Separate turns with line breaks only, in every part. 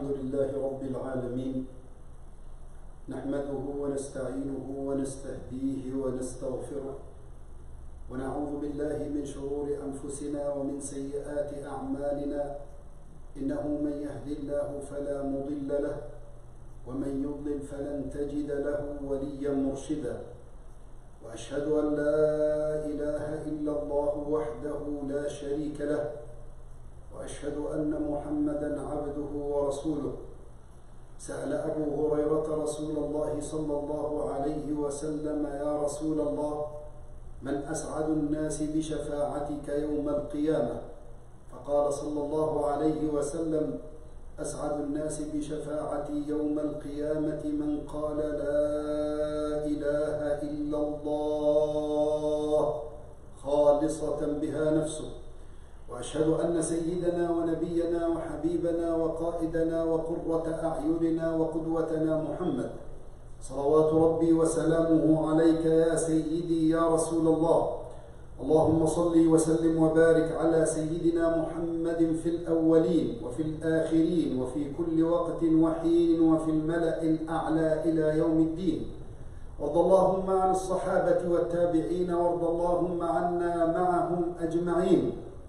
الحمد لله رب العالمين نحمده ونستعينه ونستهديه ونستغفره ونعوذ بالله من شرور انفسنا ومن سيئات اعمالنا انه من يهد الله فلا مضل له ومن يضلل فلن تجد له وليا مرشدا واشهد ان لا اله الا الله وحده لا شريك له واشهد ان محمدا عبده ورسوله سال ابو هريره رسول الله صلى الله عليه وسلم يا رسول الله من اسعد الناس بشفاعتك يوم القيامه فقال صلى الله عليه وسلم اسعد الناس بشفاعتي يوم القيامه من قال لا اله الا الله خالصه بها نفسه واشهد ان سيدنا ونبينا وحبيبنا وقائدنا وقره اعيننا وقدوتنا محمد صلوات ربي وسلامه عليك يا سيدي يا رسول الله اللهم صل وسلم وبارك على سيدنا محمد في الاولين وفي الاخرين وفي كل وقت وحين وفي الملا الاعلى الى يوم الدين وارض اللهم عن الصحابه والتابعين وارض اللهم عنا معهم اجمعين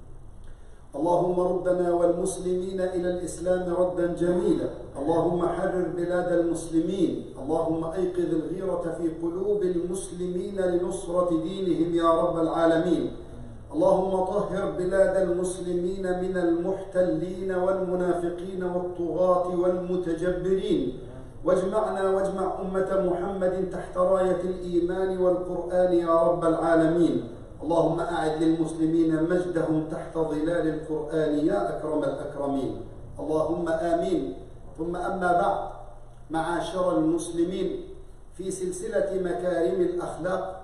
اللهم ردنا والمسلمين الى الاسلام ردا جميلا اللهم حرر بلاد المسلمين اللهم ايقظ الغيره في قلوب المسلمين لنصره دينهم يا رب العالمين اللهم طهر بلاد المسلمين من المحتلين والمنافقين والطغاه والمتجبرين واجمعنا واجمع امه محمد تحت رايه الايمان والقران يا رب العالمين اللهم أعد للمسلمين مجدهم تحت ظلال القرآن يا أكرم الأكرمين اللهم آمين ثم أما بعد معاشر المسلمين في سلسلة مكارم الأخلاق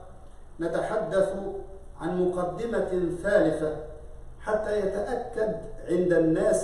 نتحدث عن مقدمة ثالثة حتى يتأكد عند الناس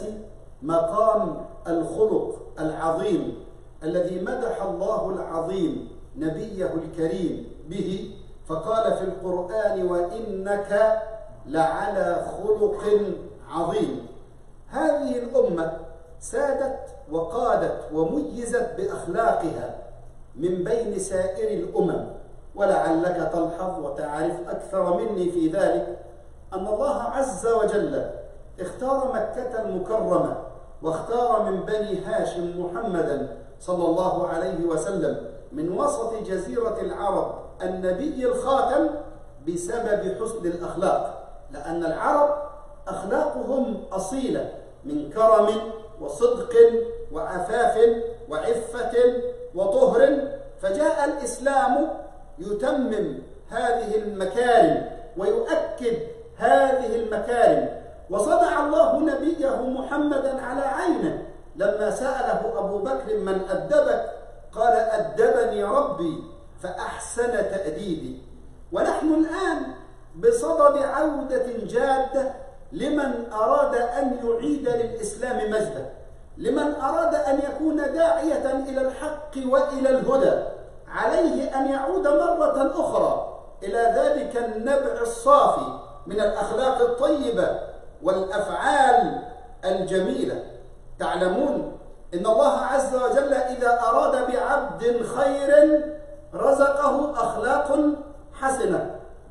مقام الخلق العظيم الذي مدح الله العظيم نبيه الكريم به فقال في القرآن وإنك لعلى خلق عظيم هذه الأمة سادت وقادت وميزت بأخلاقها من بين سائر الأمم ولعلك تلحظ وتعرف أكثر مني في ذلك أن الله عز وجل اختار مكة المكرمة واختار من بني هاشم محمدا صلى الله عليه وسلم من وسط جزيرة العرب النبي الخاتم بسبب حسن الأخلاق لأن العرب أخلاقهم أصيلة من كرم وصدق وعفاف وعفة وطهر فجاء الإسلام يتمم هذه المكارم ويؤكد هذه المكارم وصنع الله نبيه محمدا على عينه لما سأله أبو بكر من أدبك قال أدبني ربي فأحسن تأديبي ونحن الآن بصدد عودة جادة لمن أراد أن يعيد للإسلام مجده لمن أراد أن يكون داعية إلى الحق وإلى الهدى عليه أن يعود مرة أخرى إلى ذلك النبع الصافي من الأخلاق الطيبة والأفعال الجميلة تعلمون إن الله عز وجل إذا أراد بعبد خير رزقه أخلاق حسنة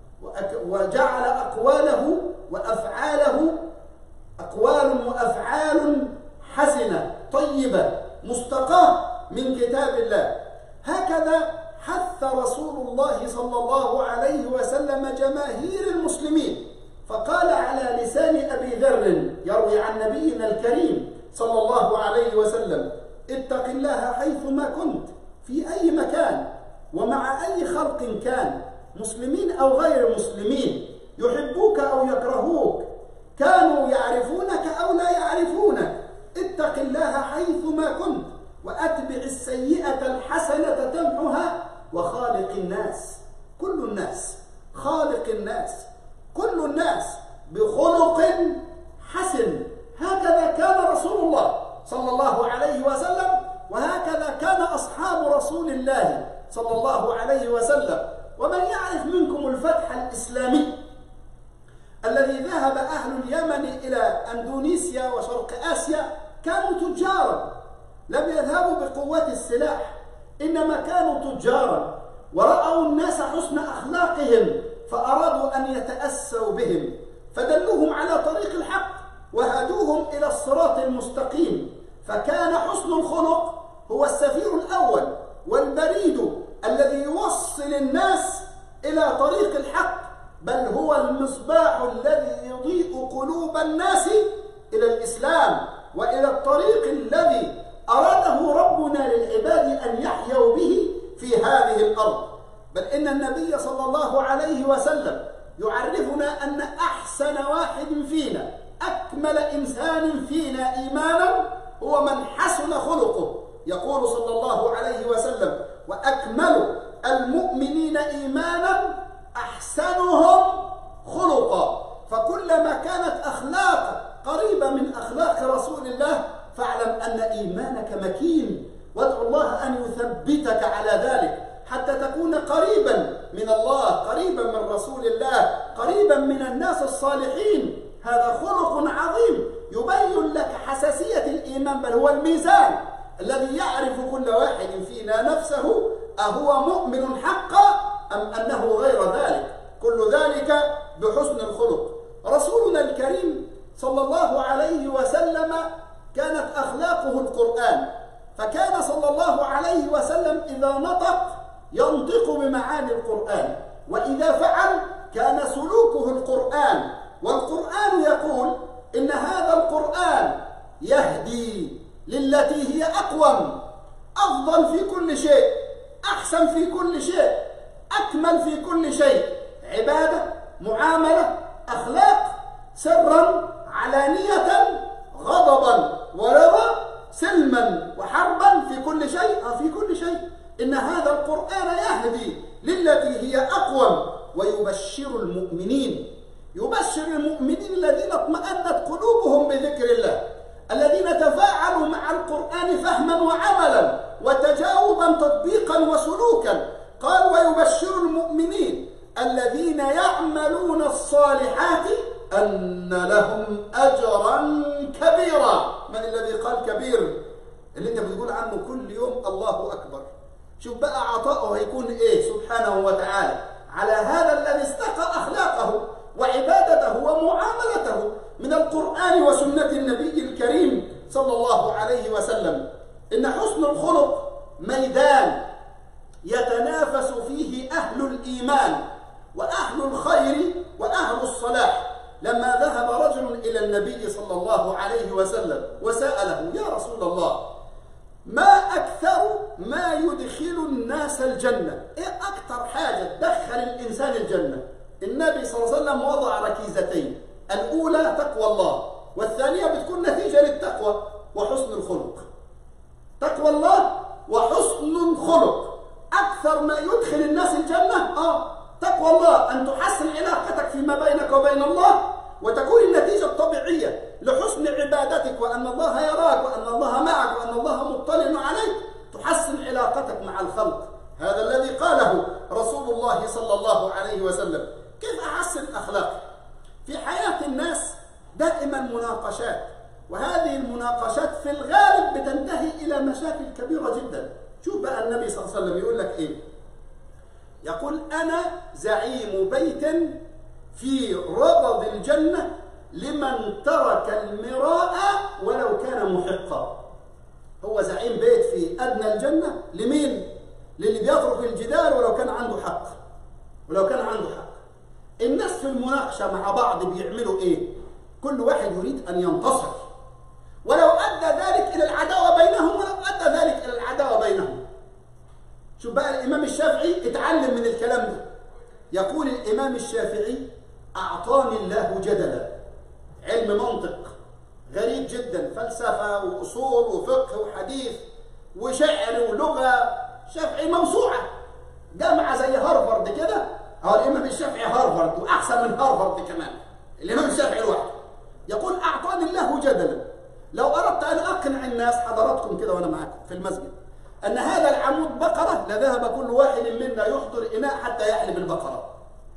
وجعل أقواله وأفعاله أقوال وأفعال حسنة طيبة مستقاة من كتاب الله هكذا حث رسول الله صلى الله عليه وسلم جماهير المسلمين فقال على لسان أبي ذر يروي عن نبينا الكريم صلى الله عليه وسلم اتق الله حيثما كنت في أي مكان ومع أي خلق كان مسلمين أو غير مسلمين يحبوك أو يكرهوك كانوا يعرفونك أو لا يعرفونك اتق الله حيثما كنت وأتبع السيئة الحسنة تمحها وخالق الناس كل الناس خالق الناس كل الناس بخلق حسن هكذا كان رسول الله صلى الله عليه وسلم وهكذا كان أصحاب رسول الله صلى الله عليه وسلم ومن يعرف منكم الفتح الإسلامي الذي ذهب أهل اليمن إلى أندونيسيا وشرق آسيا كانوا تجارا لم يذهبوا بقوة السلاح إنما كانوا تجارا ورأوا الناس حسن أخلاقهم فأرادوا أن يتأسوا بهم فدلوهم على طريق الحق وهدوهم إلى الصراط المستقيم فكان حسن الخلق هو السفير الأول والبريد الذي يوصل الناس إلى طريق الحق بل هو المصباح الذي يضيء قلوب الناس إلى الإسلام وإلى الطريق الذي أراده ربنا للعباد أن يحيوا به في هذه الأرض بل إن النبي صلى الله عليه وسلم يعرفنا أن أحسن واحد فينا أكمل إنسان فينا إيمانا هو من حسن خلقه يقول صلى الله عليه وسلم وأكمل المؤمنين إيمانا أحسنهم خلقا فكلما كانت أخلاق قريبة من أخلاق رسول الله فاعلم أن إيمانك مكين وادعو الله أن يثبتك على ذلك حتى تكون قريبا من الله قريبا من رسول الله قريبا من الناس الصالحين هذا خلق عظيم يبين لك حساسية الإيمان بل هو الميزان الذي يعرف كل واحد فينا نفسه أهو مؤمن حقا أم أنه غير ذلك كل ذلك بحسن الخلق رسولنا الكريم صلى الله عليه وسلم كانت أخلاقه القرآن فكان صلى الله عليه وسلم إذا نطق ينطق بمعاني القرآن وإذا فعل كان سلوكه القرآن والقرآن يقول إن هذا القرآن يهدي للتي هي أقوم أفضل في كل شيء أحسن في كل شيء أكمل في كل شيء عبادة معاملة أخلاق سرا علانية غضبا ورضا سلما وحربا في كل شيء آه في كل شيء إن هذا القرآن يهدي للتي هي أقوم ويبشر المؤمنين يبشر المؤمنين الذين اطمأنت قلوبهم بذكر الله الذين تفاعلوا مع القرآن فهما وعملا وتجاوبا تطبيقا وسلوكا قال ويبشر المؤمنين الذين يعملون الصالحات أن لهم أجرا كبيرا من الذي قال كبير اللي انت بتقول عنه كل يوم الله أكبر شوف بقى عطاؤه هيكون ايه سبحانه وتعالى على هذا الذي استقى أخلاقه وعبادته ومعاملته من القرآن وسنة النبي الكريم صلى الله عليه وسلم إن حسن الخلق ميدان يتنافس فيه أهل الإيمان وأهل الخير وأهل الصلاح لما ذهب رجل إلى النبي صلى الله عليه وسلم وسأله يا رسول الله ما أكثر ما يدخل الناس الجنة إيه أكثر حاجة تدخل الإنسان الجنة النبي صلى الله عليه وسلم وضع ركيزتين الأولى تقوى الله والثانية بتكون نتيجة للتقوى وحسن الخلق تقوى الله وحسن الخلق أكثر ما يدخل الناس الجنة آه تقوى الله أن تحسن علاقتك فيما بينك وبين الله وتكون النتيجة الطبيعية لحسن عبادتك وأن الله يراك وأن الله معك وأن الله مطلع عليك تحسن علاقتك مع الخلق هذا الذي قاله رسول الله صلى الله عليه وسلم كيف أحسن الأخلاق في حياة الناس دائما مناقشات وهذه المناقشات في الغالب بتنتهي إلى مشاكل كبيرة جدا شوف بقى النبي صلى الله عليه وسلم يقول لك إيه يقول أنا زعيم بيت في ربض الجنة لمن ترك المراء ولو كان محقا هو زعيم بيت في أدنى الجنة لمين؟ للي بيترك الجدال ولو كان عنده حق ولو كان عنده حق الناس في المناقشة مع بعض بيعملوا إيه؟ كل واحد يريد أن ينتصر ولو أدى ذلك إلى العداوة بينهم ولو أدى ذلك إلى العداوة بينهم شوف بقى الإمام الشافعي اتعلم من الكلام ده يقول الإمام الشافعي أعطاني الله جدلا علم منطق غريب جدا فلسفة وأصول وفقه وحديث وشعر ولغة شافعي موسوعة جامعة زي هارفارد كده هو الإمام الشافعي هارفارد وأحسن من هارفارد كمان الإمام الشافعي لوحده يقول أعطاني الله جدلا لو أردت أن أقنع الناس حضراتكم كده وأنا معكم في المسجد أن هذا العمود بقرة لذهب كل واحد منا يحضر إناء حتى يحلب البقرة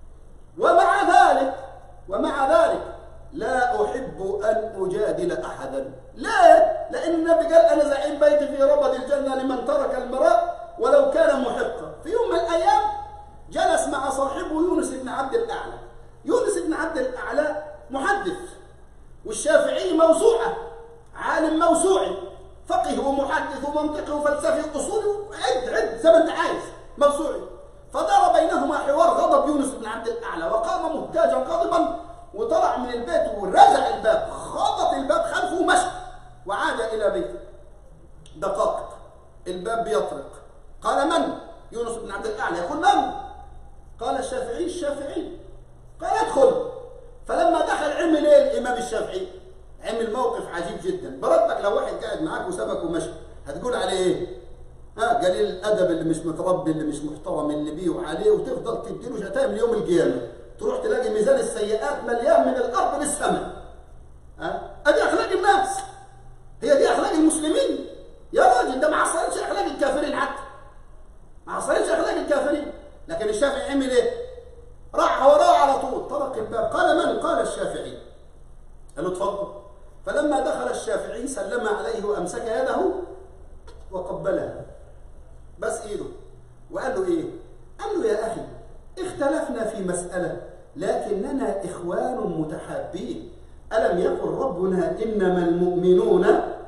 ومع ذلك ومع ذلك لا أحب أن أجادل أحدا لا لأن لأن النبي قال أنا زعيم بيتي في ربد الجنة لمن ترك المراء ولو كان محقا في يوم من الأيام جلس مع صاحبه يونس بن عبد الأعلى يونس بن عبد الأعلى محدث والشافعي موسوعة عالم موسوعي فقه ومحدث ومنطقي وفلسفي أصولي عد عد زي ما أنت عايز موسوعي فدار بينهما حوار غضب يونس بن عبد الأعلى وقام مهتاجا غاضبا وطلع من البيت ورزع الباب خبط الباب خلفه ومشى وعاد إلى بيته دقائق الباب بيطرق قال من؟ يونس بن عبد الأعلى يقول من؟ قال الشافعي الشافعي قال ادخل فلما دخل عمل ايه الامام الشافعي عمل موقف عجيب جدا بربك لو واحد قاعد معاك وسبك ومشى هتقول عليه ايه ها قليل الادب اللي مش متربي اللي مش محترم اللي بيه وعليه وتفضل تديله شتائم ليوم القيامه تروح تلاقي ميزان السيئات مليان من الارض للسماء ها ادي اخلاق الناس هي دي اخلاق المسلمين يا راجل ده ما حصلتش اخلاق الكافرين حتى ما حصلتش اخلاق الكافرين لكن الشافعي عمل ايه راح وراه على طول طرق الباب قال من قال الشافعي قال له اتفضل فلما دخل الشافعي سلم عليه وامسك يده وقبلها بس ايده وقال له ايه قال له يا اخي اختلفنا في مساله لكننا اخوان متحابين الم يقل ربنا انما المؤمنون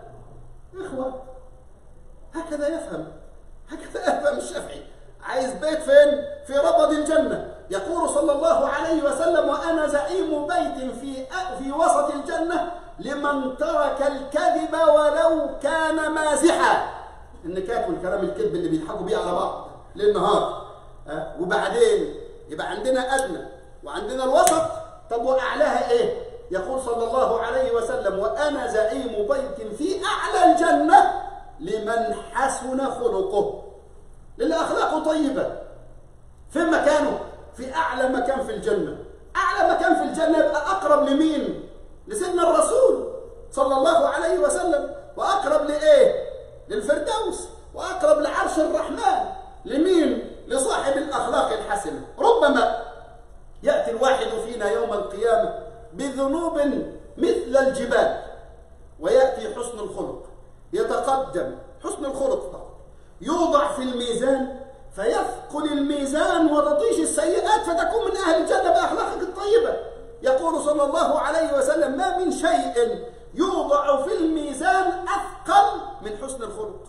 اخوه هكذا يفهم هكذا يفهم الشافعي عايز بيت فين في ربض الجنه يقول صلى الله عليه وسلم وانا زعيم بيت في في وسط الجنه لمن ترك الكذب ولو كان مازحا النكات والكلام الكذب اللي بيضحكوا بيه على بعض ليل نهار أه؟ وبعدين يبقى عندنا ادنى وعندنا الوسط طب واعلاها ايه يقول صلى الله عليه وسلم وانا زعيم بيت في اعلى الجنه لمن حسن خلقه للي اخلاقه طيبه فين مكانه في اعلى مكان في الجنه اعلى مكان في الجنه يبقى اقرب لمين لسيدنا الرسول صلى الله عليه وسلم واقرب لايه للفردوس واقرب لعرش الرحمن لمين لصاحب الاخلاق الحسنه ربما ياتي الواحد فينا يوم القيامه بذنوب مثل الجبال وياتي حسن الخلق يتقدم حسن الخلق فقط يوضع في الميزان فيثقل الميزان وتطيش السيئات فتكون من اهل الجنه باخلاقك الطيبه يقول صلى الله عليه وسلم ما من شيء يوضع في الميزان اثقل من حسن الخلق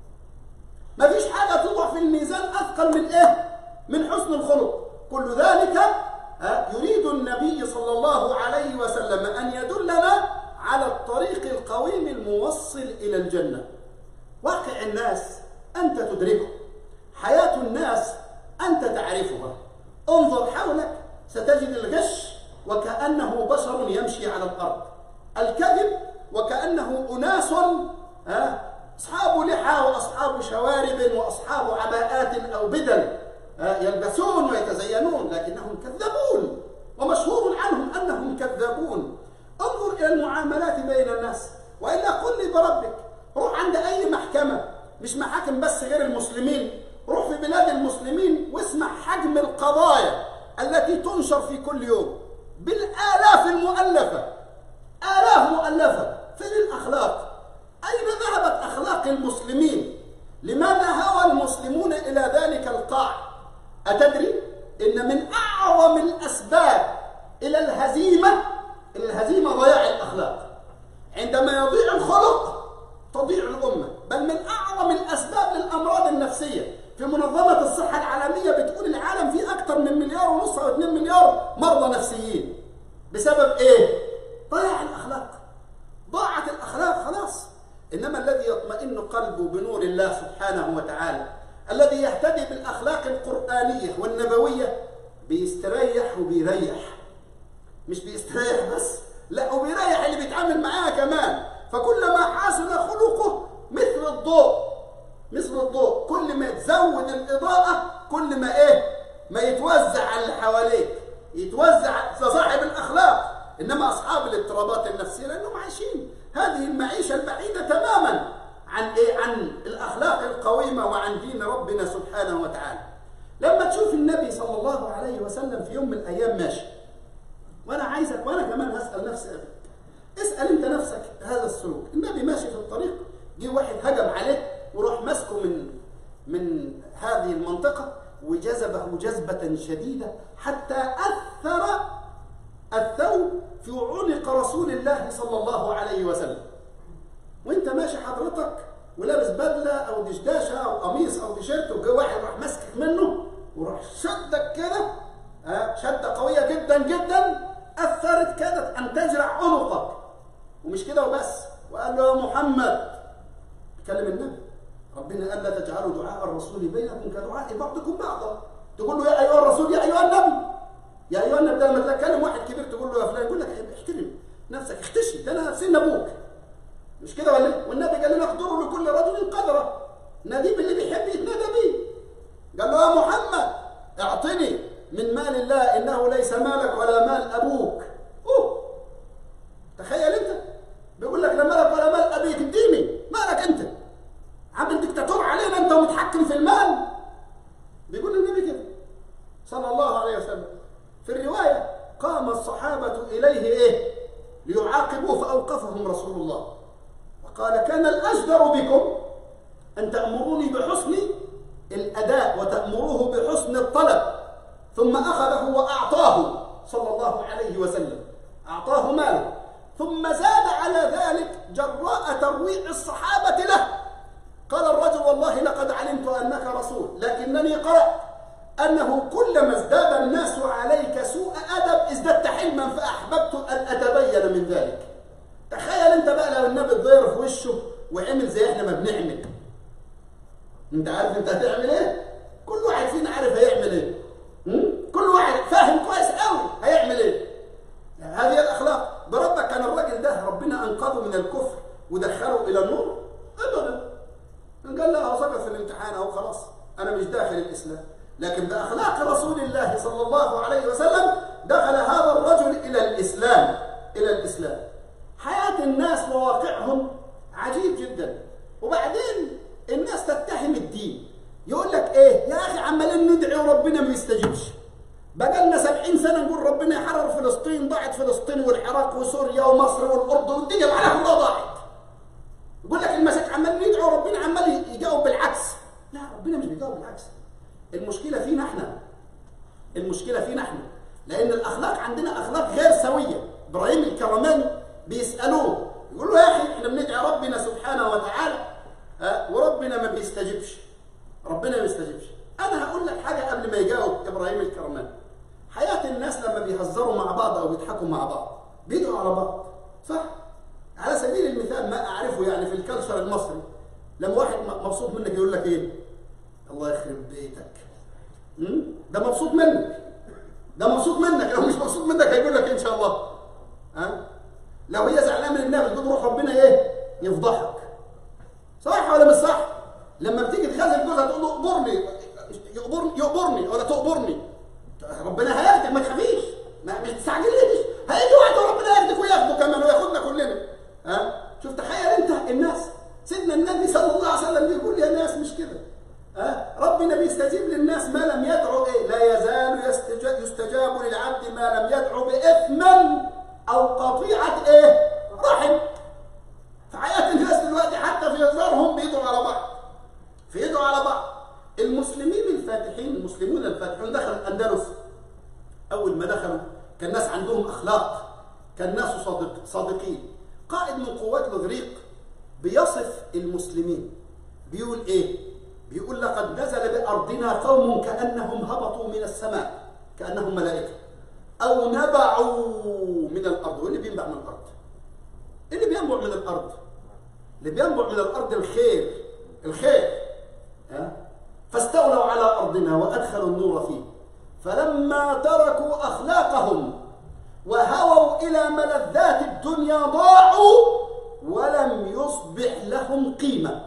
ما فيش حاجه توضع في الميزان اثقل من ايه من حسن الخلق كل ذلك يريد النبي صلى الله عليه وسلم ان يدلنا على الطريق القويم الموصل الى الجنه واقع الناس انت تدركه حياه الناس انت تعرفها انظر حولك ستجد الغش وكانه بشر يمشي على الارض الكذب وكانه اناس اصحاب لحى واصحاب شوارب واصحاب عباءات او بدل يلبسون ويتزينون لكنهم كذابون ومشهور عنهم انهم كذابون انظر الى المعاملات بين الناس والا قل لي بربك روح عند اي محكمه مش محاكم بس غير المسلمين روح في بلاد المسلمين واسمع حجم القضايا التي تنشر في كل يوم بالالاف المؤلفه الاف مؤلفه فين الاخلاق اين ذهبت اخلاق المسلمين لماذا هوى المسلمون الى ذلك القاع اتدري ان من اعظم الاسباب الى الهزيمه الى الهزيمه ضياع الاخلاق عندما يضيع الخلق تضيع الامه بل من اعظم الاسباب للامراض النفسيه في منظمه الصحه العالميه بتقول العالم فيه اكثر من مليار ونص او 2 مليار مرضى نفسيين بسبب ايه ضياع الاخلاق ضاعت الاخلاق خلاص انما الذي يطمئن قلبه بنور الله سبحانه وتعالى الذي يهتدي بالاخلاق القرانيه والنبويه بيستريح وبيريح مش بيستريح بس لا وبيريح اللي بيتعامل معاه كمان فكلما حسن خلقه مثل الضوء مثل الضوء كل ما تزود الاضاءه كل ما ايه ما يتوزع على اللي حواليك يتوزع صاحب الاخلاق انما اصحاب الاضطرابات النفسيه لانهم عايشين هذه المعيشه البعيده تماما عن ايه عن الاخلاق القويمه وعن دين ربنا سبحانه وتعالى لما تشوف النبي صلى الله عليه وسلم في يوم من الايام ماشي وانا عايزك وانا كمان هسال نفسي اسال انت نفسك هذا السلوك النبي ماشي في الطريق جه واحد هجم عليه وراح ماسكه من من هذه المنطقة وجذبه جذبة شديدة حتى أثر الثوب في عنق رسول الله صلى الله عليه وسلم وانت ماشي حضرتك ولابس بدلة أو دشداشة أو قميص أو تيشيرت وجه واحد راح ماسكك منه وراح شدك كده آه، شدة قوية جدا جدا أثرت كادت أن تجرع عنقك ومش كده وبس وقال له يا محمد كلم النبي ربنا قال لا تجعلوا دعاء الرسول بينكم كدعاء بعضكم بعضا تقول له يا ايها الرسول يا ايها النبي يا ايها النبي ده لما تكلم واحد كبير تقول له يا فلان يقول لك احترم نفسك اختشي ده انا سن ابوك مش كده ولا إيه؟ والنبي قال لنا اقدروا لكل رجل قدره ناديه باللي بيحب يتنادى بيه قال له يا محمد اعطني من مال الله انه ليس مالك ولا مال ابوك اوه تخيل انت بيقول لك لا مالك ولا مال ابيك اديني مالك انت عامل دكتاتور علينا انت ومتحكم في المال بيقول النبي كده صلى الله عليه وسلم في الروايه قام الصحابه اليه ايه ليعاقبوه فاوقفهم رسول الله وقال كان الاجدر بكم ان تامروني بحسن الاداء وتامروه بحسن الطلب ثم اخذه واعطاه صلى الله عليه وسلم اعطاه ماله ثم زاد على ذلك جراء ترويع الصحابه له قال الرجل والله لقد علمت أنك رسول لكنني قرأت أنه كلما ازداد الناس عليك سوء أدب ازددت حلما فأحببت أن أتبين من ذلك تخيل أنت بقى لو النبي اتضير في وشه وعمل زي احنا ما بنعمل أنت عارف أنت هتعمل إيه؟ كل واحد فينا عارف هيعمل إيه كل واحد فاهم كويس قوي هيعمل إيه يعني هذه الأخلاق بربك كان الراجل ده ربنا أنقذه من الكفر ودخله إلى النور أبدا قال لا سقط في الامتحان او خلاص انا مش داخل الاسلام لكن باخلاق رسول الله صلى الله عليه وسلم دخل هذا الرجل الى الاسلام الى الاسلام حياه الناس وواقعهم عجيب جدا وبعدين الناس تتهم الدين يقول لك ايه يا اخي عمالين ندعي وربنا ما يستجيبش بقى لنا 70 سنه نقول ربنا يحرر فلسطين ضاعت فلسطين والعراق وسوريا ومصر والاردن والدنيا معاها كلها ضاعت يقول لك المساك عمال يدعو ربنا عمال يجاوب بالعكس لا ربنا مش بيجاوب بالعكس المشكله فينا احنا المشكله فينا احنا لان الاخلاق عندنا اخلاق غير سويه ابراهيم الكرماني بيسالوه يقول له يا اخي احنا بندعي ربنا سبحانه وتعالى ها وربنا ما بيستجيبش ربنا ما بيستجيبش انا هقول لك حاجه قبل ما يجاوب ابراهيم الكرماني حياه الناس لما بيهزروا مع بعض او بيضحكوا مع بعض بيدعوا على بعض صح على سبيل المثال ما اعرفه يعني في الكالتشر المصري لما واحد مبسوط منك يقول لك ايه الله يخرب بيتك ده مبسوط منك ده مبسوط منك لو مش مبسوط منك هيقول لك ان شاء الله ها لو هي زعلانه من النبي تقول روح ربنا ايه يفضحك صح ولا مش صح لما بتيجي تخلي جوزها تقول له اقبرني يقبرني يقبرني ولا تقبرني ربنا هياخدك ما تخافيش ما تستعجليش هيجي وقت ربنا ياخدك وياخده كمان وياخدنا كلنا ها شوف تخيل انت الناس سيدنا النبي صلى الله عليه وسلم يقول يا ناس مش كده ها ربنا بيستجيب للناس ما لم يدعو ايه لا يزال يستجاب, يستجاب للعبد ما لم يدعو باثم او قطيعه ايه رحم في حياه الناس دلوقتي حتى في هزارهم بيدعوا على بعض بيدعوا على بعض المسلمين الفاتحين المسلمون الفاتحون دخلوا الاندلس اول ما دخلوا كان الناس عندهم اخلاق كان ناس صادق صادقين قائد من قوات الاغريق بيصف المسلمين بيقول ايه بيقول لقد نزل بارضنا قوم كانهم هبطوا من السماء كانهم ملائكه او نبعوا من الارض واللي بينبع من الارض اللي بينبع من الارض اللي بينبع من الارض الخير الخير ها فاستولوا على ارضنا وادخلوا النور فيه فلما تركوا اخلاقهم وهووا الى ملذات الدنيا ضاعوا ولم يصبح لهم قيمه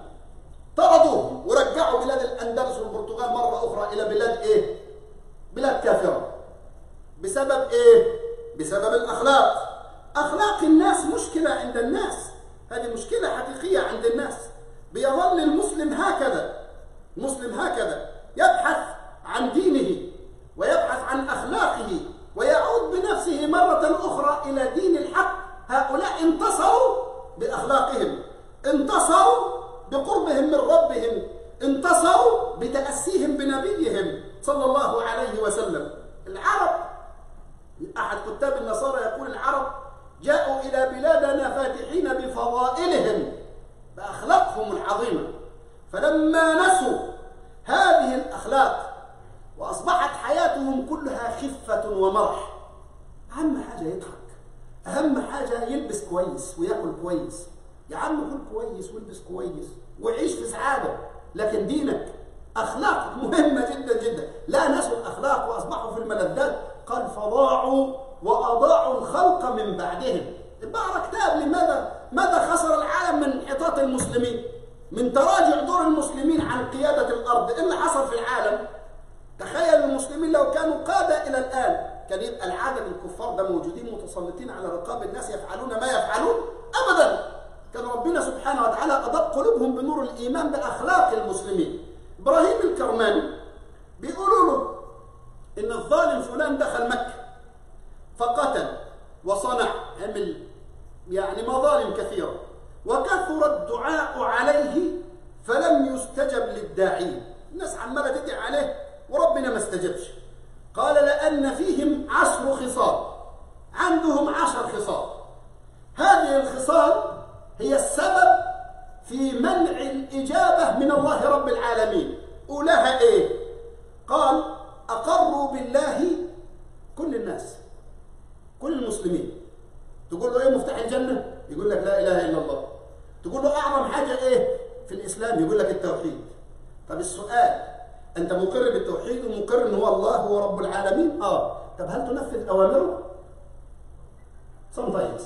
طردوهم ورجعوا بلاد الاندلس والبرتغال مره اخرى الى بلاد ايه بلاد كافره بسبب ايه بسبب الاخلاق اخلاق الناس مشكله عند الناس هذه مشكله حقيقيه عند الناس بيظل المسلم هكذا المسلم هكذا يبحث عن دينه ويبحث عن اخلاقه ويعود بنفسه مره اخرى الى دين الحق هؤلاء انتصروا باخلاقهم انتصروا قربهم من ربهم انتصروا بتأسيهم بنبيهم صلى الله عليه وسلم العرب أحد كتاب النصارى يقول العرب جاءوا إلى بلادنا فاتحين بفضائلهم بأخلاقهم العظيمة فلما نسوا هذه الأخلاق وأصبحت حياتهم كلها خفة ومرح أهم حاجة يضحك أهم حاجة يلبس كويس ويأكل كويس يا عم كل كويس والبس كويس وعيش في سعادة لكن دينك أخلاقك مهمة جدا جدا لا نسوا الأخلاق وأصبحوا في الملذات قال فضاعوا وأضاعوا الخلق من بعدهم بقرا كتاب لماذا ماذا خسر العالم من انحطاط المسلمين من تراجع دور المسلمين عن قيادة الأرض إيه اللي حصل في العالم تخيل المسلمين لو كانوا قادة إلى الآن كان يبقى العدد الكفار ده موجودين متسلطين على رقاب الناس يفعلون ما يفعلون أبدا كان ربنا سبحانه وتعالى أضاء قلوبهم بنور الإيمان بأخلاق المسلمين إبراهيم الكرماني بيقولوا له إن الظالم فلان دخل مكة فقتل وصنع عمل يعني مظالم كثيرة وكثر الدعاء عليه فلم يستجب للداعين الناس عمالة تدعي عليه وربنا ما استجبش قال لأن فيهم عشر خصال عندهم عشر خصال هذه الخصال هي السبب في منع الإجابة من الله رب العالمين أولاها إيه؟ قال أقروا بالله كل الناس كل المسلمين تقول له إيه مفتاح الجنة؟ يقول لك لا إله إلا الله تقول له أعظم حاجة إيه في الإسلام؟ يقول لك التوحيد طب السؤال أنت مقر بالتوحيد ومقر إن هو الله هو رب العالمين؟ آه طب هل تنفذ أوامره؟ sometimes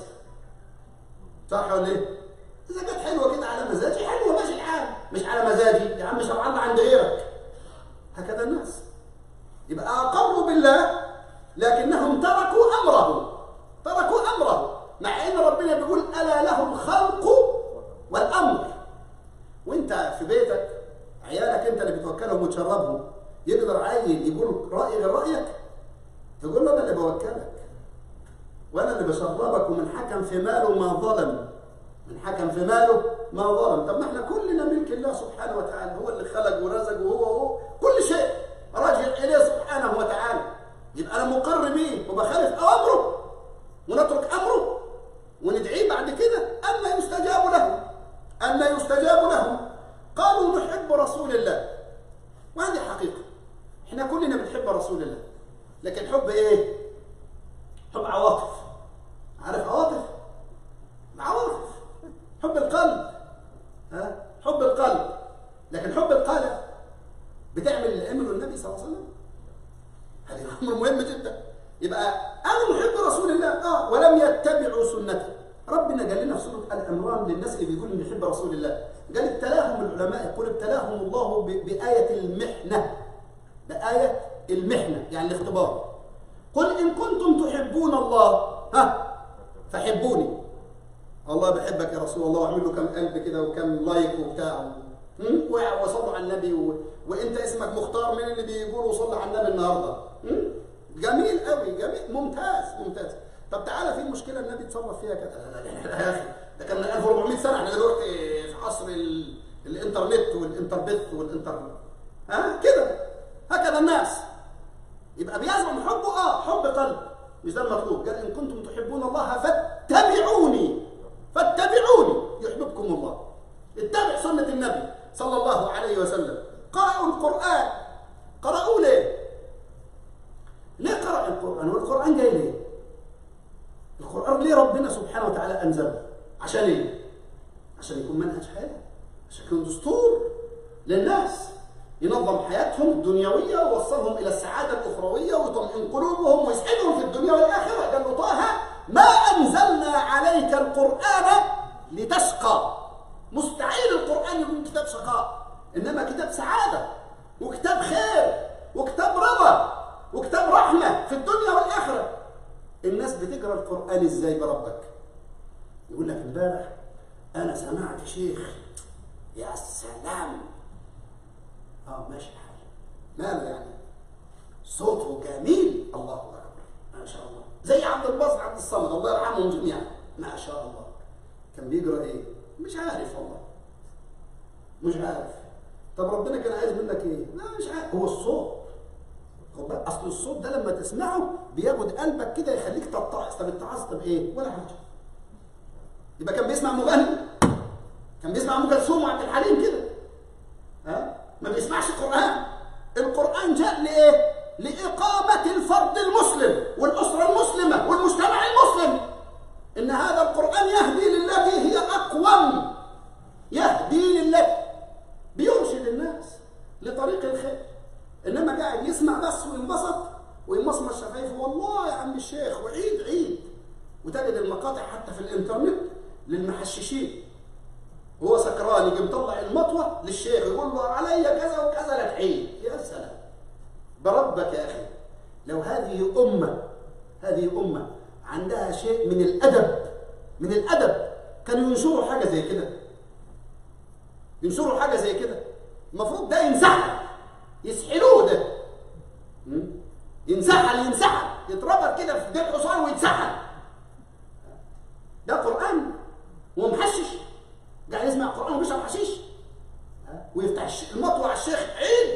صح ولا إيه؟ إذا كانت حلوة كده على مزاجي حلوة ماشي الحال مش على مزاجي يا عم شرع الله عند غيرك هكذا الناس يبقى أقروا بالله لكنهم تركوا أمره تركوا أمره مع إن ربنا بيقول ألا له الخلق والأمر وانت في بيتك عيالك انت اللي بتوكلهم وتشربهم يقدر عيل يقول رأي غير رأيك تقول له انا اللي بوكلك وانا اللي بشربك ومن حكم في ماله ما ظلم من حكم في ماله ما ظلم طب ما احنا كلنا ملك الله سبحانه وتعالى هو اللي خلق ورزق وهو هو كل شيء راجع اليه سبحانه وتعالى يبقى انا مقر بيه وبخالف اوامره ونترك امره وندعيه بعد كده اما يستجاب له اما يستجاب له قالوا نحب رسول الله وهذه حقيقه احنا كلنا بنحب رسول الله لكن حب ايه حب عواطف عارف عواطف العواطف حب القلب ها حب القلب لكن حب القلب بتعمل اللي عمله النبي صلى الله عليه وسلم هذا امر مهم جدا يبقى انا محب رسول الله اه ولم يتبعوا سنته ربنا قال لنا في سوره ال عمران للناس اللي بيقولوا بيحب رسول الله قال ابتلاهم العلماء يقول ابتلاهم الله بآية المحنة بآية المحنة يعني الاختبار قل إن كنتم تحبون الله ها فحبوني الله بحبك يا رسول الله واعمل له كم قلب كده وكم لايك وبتاع وصلوا على النبي و... وانت اسمك مختار من اللي بيقولوا صلوا على النبي النهارده جميل قوي جميل ممتاز ممتاز طب تعالى في مشكله النبي اتصرف فيها كده لا لا لا يا اخي ده كان من 1400 سنه احنا دلوقتي في عصر ال... الانترنت والانتربث والانترنت ها كده هكذا الناس يبقى بيزعم حبه اه حب قلب مش ده المطلوب قال ان كنتم تحبون الله فاتبعوني فاتبعوني يحببكم الله اتبع سنه النبي صلى الله عليه وسلم قرأوا القرآن قرأوا ليه؟ ليه قرأ القرآن؟ والقرآن جاي ليه؟ القرآن ليه ربنا سبحانه وتعالى أنزله؟ عشان ايه؟ عشان يكون منهج حياة عشان يكون دستور للناس ينظم حياتهم الدنيوية ويوصلهم إلى السعادة الأخروية ويطمئن قلوبهم ويسعدهم في الدنيا والآخرة قال له طه ما أنزلنا عليك القرآن لتشقى مستحيل القرآن يكون كتاب شقاء إنما كتاب سعادة وكتاب خير وكتاب رضا وكتاب رحمة في الدنيا والآخرة الناس بتقرأ القرآن إزاي بربك يقول لك امبارح أنا سمعت شيخ يا سلام اه ماشي الحال ماله يعني صوته جميل الله اكبر ما شاء الله زي عبد الباسط عبد الصمد الله يرحمهم جميعا ما شاء الله كان بيقرا ايه مش عارف والله مش عارف طب ربنا كان عايز منك ايه لا مش عارف هو الصوت خد بالك اصل الصوت ده لما تسمعه بياخد قلبك كده يخليك تتعظ طب اتعظت بايه ولا حاجه يبقى كان بيسمع مغني كان بيسمع ام كلثوم وعبد الحليم كده ها ما بيسمعش قران القران جاء لايه لاقامه الفرد المسلم والاسره المسلمه والمجتمع المسلم ان هذا القران يهدي للتي هي اقوم يهدي للتي بيرشد الناس لطريق الخير انما قاعد يسمع بس وينبسط ويمصمص شفايفه والله يا عم الشيخ وعيد عيد وتجد المقاطع حتى في الانترنت للمحششين وهو سكران يجي مطلع المطوه للشيخ يقول له علي كذا وكذا لك عيد يا سلام بربك يا اخي لو هذه امه هذه امه عندها شيء من الادب من الادب كانوا ينشروا حاجه زي كده ينشروا حاجه زي كده المفروض ده ينسحب يسحلوه ده م? ينسحل ينسحل يتربط كده في ديل حصان ويتسحل ده قران ومحشش قاعد يسمع قران وبيشرب حشيش ويفتح الش- المطوه على الشيخ عيد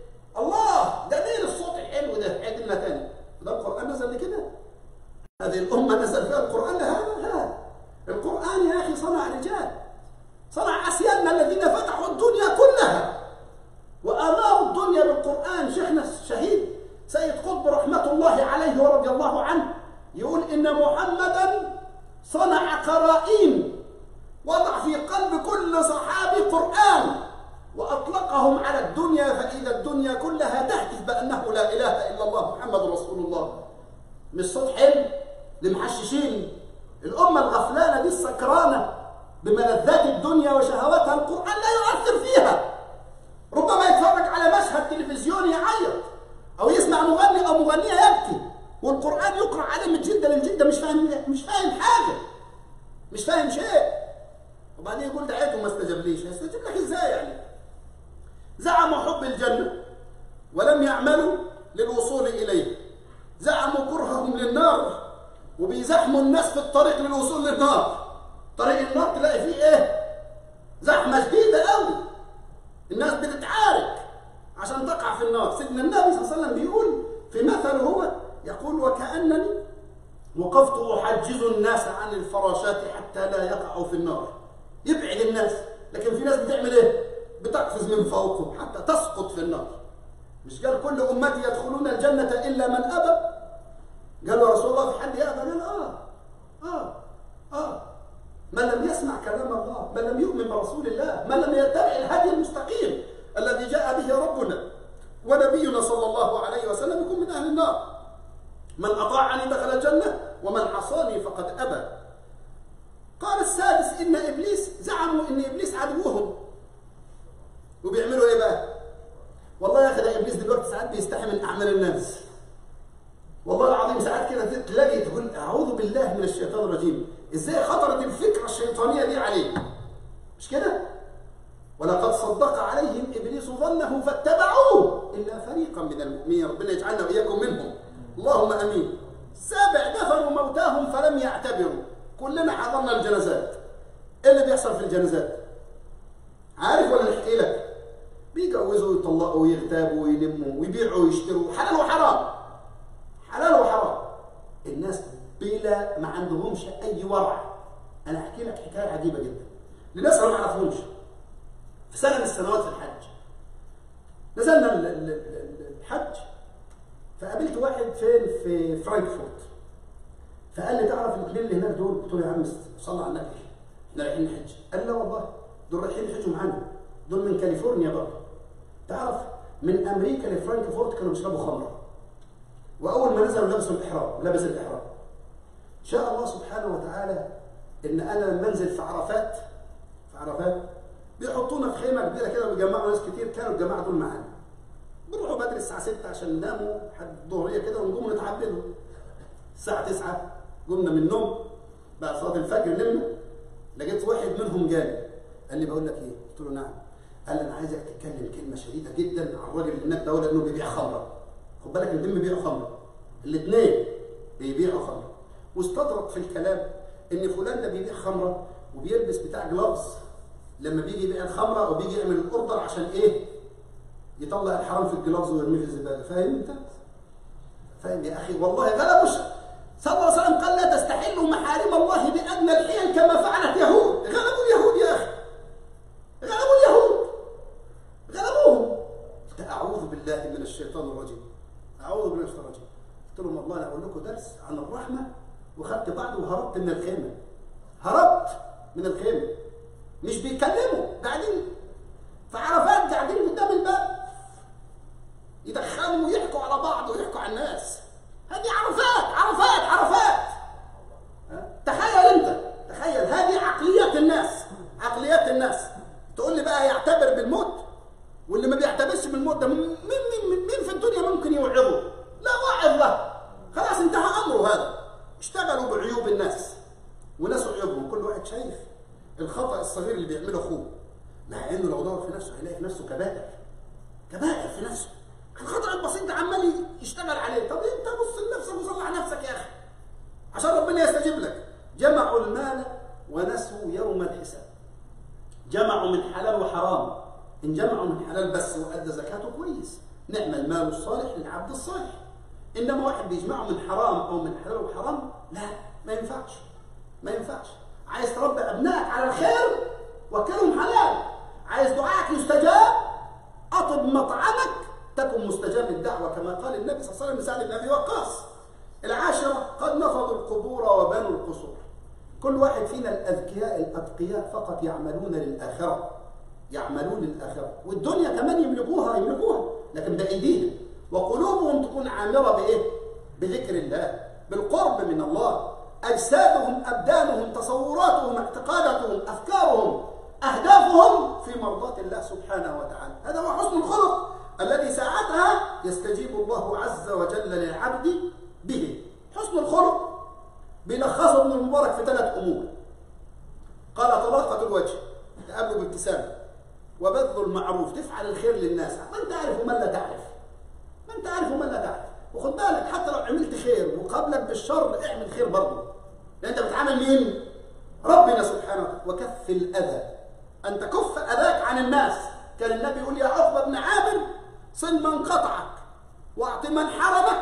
الله جميل الصوت الحلو ده عيد لنا تاني ده القران نزل لكده هذه الامه نزل فيها القران لهذا لا القران يا اخي صنع رجال صنع اسيادنا الذين فتحوا الدنيا كلها وأناروا الدنيا بالقرآن شيخنا الشهيد سيد قطب رحمة الله عليه ورضي الله عنه يقول إن محمدا صنع قرائن وضع في قلب كل صحابي قرآن وأطلقهم على الدنيا فإذا الدنيا كلها تهتف بأنه لا إله إلا الله محمد رسول الله مش صوت حلو لمحششين الأمة الغفلانة دي السكرانة بملذات الدنيا وشهواتها القرآن لا يؤثر فيها ربما يتفرج على مشهد تلفزيوني يعيط او يسمع مغني او مغنيه يبكي والقران يقرا عليه من جده للجده مش فاهم مش فاهم حاجه مش فاهم شيء وبعدين يقول دعيته ما استجابليش يستجيب لك ازاي يعني زعموا حب الجنه ولم يعملوا للوصول اليه زعموا كرههم للنار وبيزحموا الناس في الطريق للوصول للنار طريق النار تلاقي فيه ايه زحمه شديده قوي الناس بتتعارك عشان تقع في النار سيدنا النبي صلى الله عليه وسلم بيقول في مثل هو يقول وكأنني وقفت أحجز الناس عن الفراشات حتى لا يقعوا في النار يبعد الناس لكن في ناس بتعمل ايه بتقفز من فوقهم حتى تسقط في النار مش قال كل أمتي يدخلون الجنة إلا من أبى قال له رسول الله في حد يأبى قال آه آه آه من لم يسمع كلام الله من لم يؤمن برسول الله من لم يتبع الهدي المستقيم الذي جاء به ربنا ونبينا صلى الله عليه وسلم يكون من أهل النار من أطاعني دخل الجنة ومن عصاني فقد أبى قال السادس إن إبليس زعموا إن إبليس عدوهم وبيعملوا إيه بقى والله يا أخي ده إبليس دلوقتي ساعات بيستحي من أعمال الناس والله العظيم ساعات كده تلاقي تقول أعوذ بالله من الشيطان الرجيم إزاي خطرت الفكرة الشيطانية دي عليه مش كده ولقد صدق عليهم إبليس ظنه فاتبعوه إلا فريقا من المؤمنين ربنا يجعلنا وإياكم منهم اللهم أمين سابع دفنوا موتاهم فلم يعتبروا كلنا حضرنا الجنازات ايه اللي بيحصل في الجنازات عارف ولا نحكي لك بيجوزوا ويطلقوا ويغتابوا ويلموا ويبيعوا ويشتروا حلال وحرام حلال وحرام الناس بلا ما عندهمش اي ورع انا احكي لك حكايه عجيبه جدا لناس ما يعرفوش في سنه من السنوات في الحج نزلنا ال- ال- ال- الحج فقابلت واحد فين في فرانكفورت فقال لي تعرف الاثنين اللي هناك دول قلت له يا عم صلى على النبي احنا رايحين نحج قال لا والله دول رايحين يحجوا معانا دول من كاليفورنيا برضه تعرف من امريكا لفرانكفورت كانوا بيشربوا خمره واول ما نزلوا لبسوا الاحرام لبس الاحرام شاء الله سبحانه وتعالى ان انا لما انزل في عرفات في عرفات بيحطونا في خيمه كبيره كده وبيجمعوا ناس كتير كانوا الجماعه دول معانا بنروحوا بدري الساعه 6 عشان نناموا لحد الظهريه كده ونقوم نتعبدوا الساعه 9 قمنا من النوم بعد صلاه الفجر نمنا لقيت واحد منهم جالي قال لي بقول لك ايه؟ قلت له نعم قال لي انا عايزك تتكلم كلمه شديده جدا عن الراجل اللي هناك ده لانه بيبيع خمره خد بالك الاثنين بيبيعوا خمره الاثنين بيبيعوا خمره واستطرد في الكلام ان فلان ده بيبيع خمره وبيلبس بتاع جلافز لما بيجي يبيع الخمره او بيجي يعمل الاوردر عشان ايه يطلع الحرام في الجلافز ويرميه في الزباله فاهم انت فاهم يا اخي والله غلبوا مش صلى الله عليه وسلم قال لا تستحلوا محارم الله بادنى الحيل كما فعلت يهود غلبوا اليهود يا اخي غلبوا اليهود غلبوهم قلت اعوذ بالله من الشيطان الرجيم اعوذ بالله من الشيطان الرجيم قلت لهم والله انا اقول لكم درس عن الرحمه وخدت بعض وهربت من الخيمه هربت من الخيمه مش بيكلموا قاعدين في عرفات قاعدين قدام الباب يدخلوا ويحكوا على بعض ويحكوا على الناس هذه عرفات عرفات عرفات ها؟ تخيل انت تخيل هذه عقليات الناس عقليات الناس تقول لي بقى يعتبر بالموت واللي ما بيعتبرش بالموت ده مين مين مين في الدنيا ممكن يوعظه لا واعظ له خلاص انتهى امره هذا اشتغلوا بعيوب الناس ونسوا عيوبهم كل واحد شايف الخطا الصغير اللي بيعمله اخوه مع انه لو دور في نفسه هيلاقي في نفسه كبائر كبائر في نفسه الخطا البسيط ده عمال يشتغل عليه طب انت بص لنفسك وصلح نفسك يا اخي عشان ربنا يستجيب لك جمعوا المال ونسوا يوم الحساب جمعوا من حلال وحرام ان جمعوا من حلال بس وادى زكاته كويس نعم المال الصالح للعبد الصالح انما واحد بيجمعه من حرام او من حلال وحرام لا ما ينفعش ما ينفعش عايز تربي ابنائك على الخير وكلهم حلال عايز دعائك يستجاب اطب مطعمك تكن مستجاب الدعوه كما قال النبي صلى الله عليه وسلم لسعد بن ابي وقاص العاشره قد نفضوا القبور وبنوا القصور كل واحد فينا الاذكياء الاتقياء فقط يعملون للاخره يعملون للاخره والدنيا كمان يملكوها يملكوها لكن بايديهم وقلوبهم تكون عامره بايه بذكر الله بالقرب من الله اجسادهم ابدانهم تصوراتهم اعتقاداتهم افكارهم اهدافهم في مرضاه الله سبحانه وتعالى هذا هو حسن الخلق الذي ساعتها يستجيب الله عز وجل للعبد به حسن الخلق بيلخصه ابن المبارك في ثلاث امور قال طلاقه الوجه تقابله بابتسامه وبذل المعروف تفعل الخير للناس من تعرف ومن لا تعرف من تعرف ومن لا تعرف وخد بالك حتى لو عملت خير وقابلك بالشر اعمل خير برضه لان انت بتعامل مين ربنا سبحانه وتعالى وكف الاذى ان تكف اذاك عن الناس كان النبي يقول يا عقبه بن عامر صل من قطعك واعط من حرمك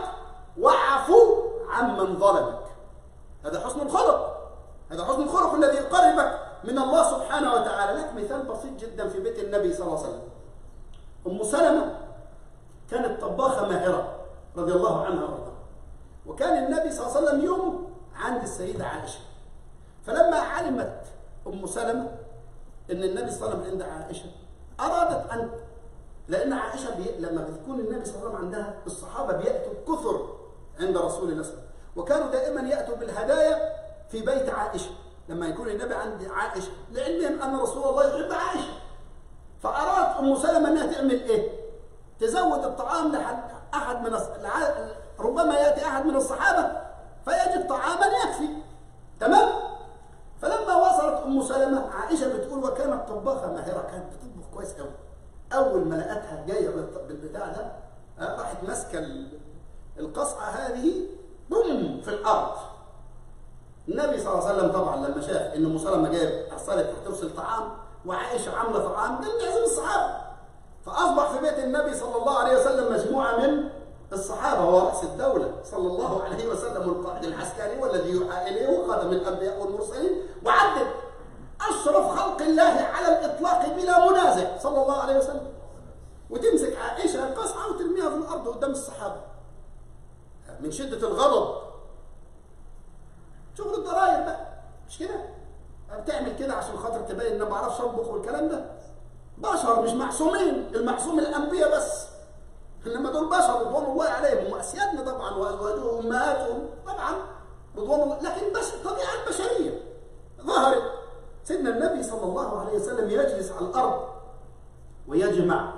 واعفو عمن ظلمك هذا حسن الخلق هذا حسن الخلق الذي يقربك من الله سبحانه وتعالى لك مثال بسيط جدا في بيت النبي صلى الله عليه وسلم ام سلمه كانت طباخه ماهره رضي الله عنها وارضاها وكان النبي صلى الله عليه وسلم يوم عند السيده عائشه فلما علمت ام سلمه ان النبي صلى الله عليه وسلم عند عائشه ارادت ان لان عائشه بي... لما بتكون النبي صلى الله عليه وسلم عندها الصحابه بياتوا كثر عند رسول الله صلى الله عليه وسلم وكانوا دائما ياتوا بالهدايا في بيت عائشه لما يكون النبي عند عائشه لعلمهم ان رسول الله يحب عائشه فاراد ام سلمه انها تعمل ايه؟ تزود الطعام لحد احد من الص... ربما ياتي احد من الصحابه فيجد طعاما يكفي تمام؟ فلما وصلت ام سلمه عائشه بتقول وكانت طباخه ماهره كانت بتطبخ كويس قوي اول ما لقتها جايه بالبتاع ده راحت ماسكه القصعه هذه بوم في الارض النبي صلى الله عليه وسلم طبعا لما شاف ان ام سلمه جايه ارسلت هترسل طعام وعائشه عامله طعام قال يعزم الصحابه فاصبح في بيت النبي صلى الله عليه وسلم مجموعه من الصحابه هو راس الدوله صلى الله عليه وسلم القائد العسكري والذي يوحى اليه خاتم الانبياء والمرسلين وعدد اشرف خلق الله على الاطلاق بلا منازع صلى الله عليه وسلم وتمسك عائشه القصعه وترميها في الارض قدام الصحابه من شده الغضب شغل الضرايب بقى مش كده بتعمل كده عشان خاطر تبين ان ما بعرفش اطبخ والكلام ده بشر مش معصومين المعصوم الانبياء بس انما دول بشر رضوان الله عليهم واسيادنا طبعا وازواجهم وامهاتهم طبعا رضوان الله لكن بس الطبيعه البشريه ظهرت سيدنا النبي صلى الله عليه وسلم يجلس على الارض ويجمع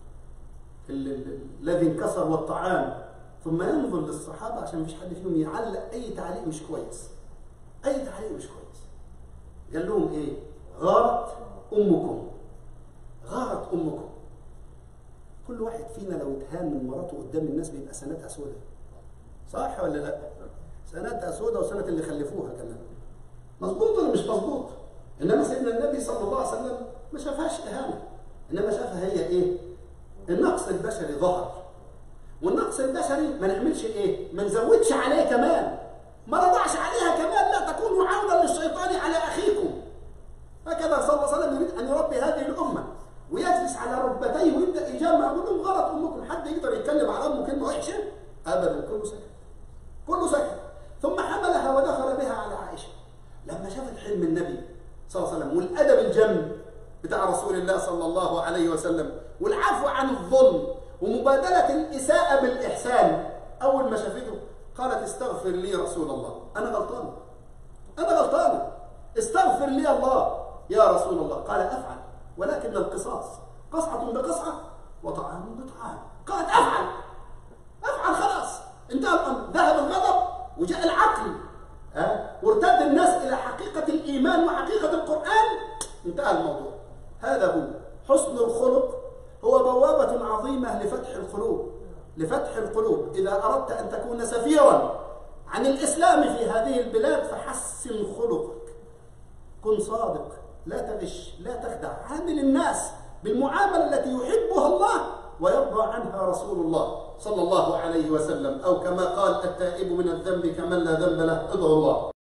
الذي انكسر والطعام ثم ينظر للصحابه عشان مفيش حد فيهم يعلق اي تعليق مش كويس اي تعليق مش كويس قال لهم ايه غارت امكم غارت امكم كل واحد فينا لو اتهان من مراته قدام الناس بيبقى سنتها سودة صح ولا لا سنتها سودة وسنة اللي خلفوها كمان مظبوط ولا مش مظبوط انما سيدنا النبي صلى الله عليه وسلم ما شافهاش اهانه انما شافها هي ايه النقص البشري ظهر والنقص البشري ما نعملش ايه ما نزودش عليه كمان ما نضعش عليها كمان لا تكونوا عونا للشيطان على اخيكم هكذا صلى الله عليه وسلم يريد ان يربي هذه الامه ويجلس على ركبتيه ويبدا يجمع يقول لهم غلط امكم حد يقدر يتكلم على امه كلمه وحشه ابدا كله سكت كله سكت ثم حملها ودخل بها على عائشه لما شافت حلم النبي صلى الله عليه وسلم والادب الجم بتاع رسول الله صلى الله عليه وسلم والعفو عن الظلم ومبادله الاساءه بالاحسان اول ما شافته قالت استغفر لي رسول الله انا غلطان انا غلطان استغفر لي الله يا رسول الله قال افعل ولكن القصاص قصعه بقصعه وطعام بطعام قالت افعل افعل خلاص انتهى الامر ذهب الغضب وجاء العقل ها وارتد الناس الى حقيقه الايمان وحقيقه القران انتهى الموضوع هذا هو حسن الخلق هو بوابه عظيمه لفتح القلوب لفتح القلوب اذا اردت ان تكون سفيرا عن الاسلام في هذه البلاد فحسن خلقك كن صادق لا تغش لا تخدع عامل الناس بالمعامله التي يحبها الله ويرضى عنها رسول الله صلى الله عليه وسلم او كما قال التائب من الذنب كمن لا ذنب له ادعو الله